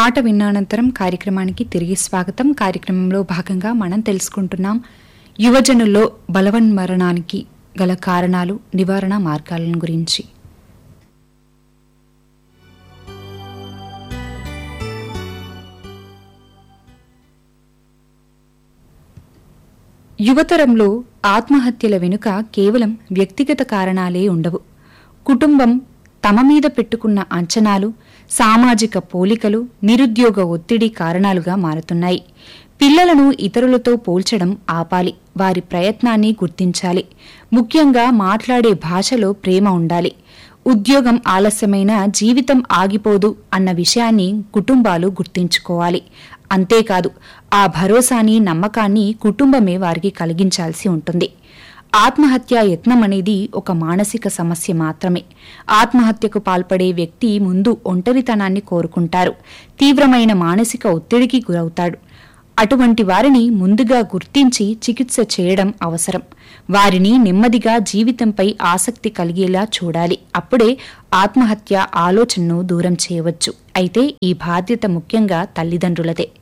పాట విన్నానంతరం కార్యక్రమానికి తిరిగి స్వాగతం కార్యక్రమంలో భాగంగా మనం తెలుసుకుంటున్నాం యువజనుల్లో బలవన్మరణానికి గల కారణాలు నివారణ మార్గాలను గురించి యువతరంలో ఆత్మహత్యల వెనుక కేవలం వ్యక్తిగత కారణాలే ఉండవు కుటుంబం తమ మీద పెట్టుకున్న అంచనాలు సామాజిక పోలికలు నిరుద్యోగ ఒత్తిడి కారణాలుగా మారుతున్నాయి పిల్లలను ఇతరులతో పోల్చడం ఆపాలి వారి ప్రయత్నాన్ని గుర్తించాలి ముఖ్యంగా మాట్లాడే భాషలో ప్రేమ ఉండాలి ఉద్యోగం ఆలస్యమైన జీవితం ఆగిపోదు అన్న విషయాన్ని కుటుంబాలు గుర్తించుకోవాలి అంతేకాదు ఆ భరోసాని నమ్మకాన్ని కుటుంబమే వారికి కలిగించాల్సి ఉంటుంది ఆత్మహత్య యత్నం అనేది ఒక మానసిక సమస్య మాత్రమే ఆత్మహత్యకు పాల్పడే వ్యక్తి ముందు ఒంటరితనాన్ని కోరుకుంటారు తీవ్రమైన మానసిక ఒత్తిడికి గురవుతాడు అటువంటి వారిని ముందుగా గుర్తించి చికిత్స చేయడం అవసరం వారిని నెమ్మదిగా జీవితంపై ఆసక్తి కలిగేలా చూడాలి అప్పుడే ఆత్మహత్య ఆలోచనను దూరం చేయవచ్చు అయితే ఈ బాధ్యత ముఖ్యంగా తల్లిదండ్రులదే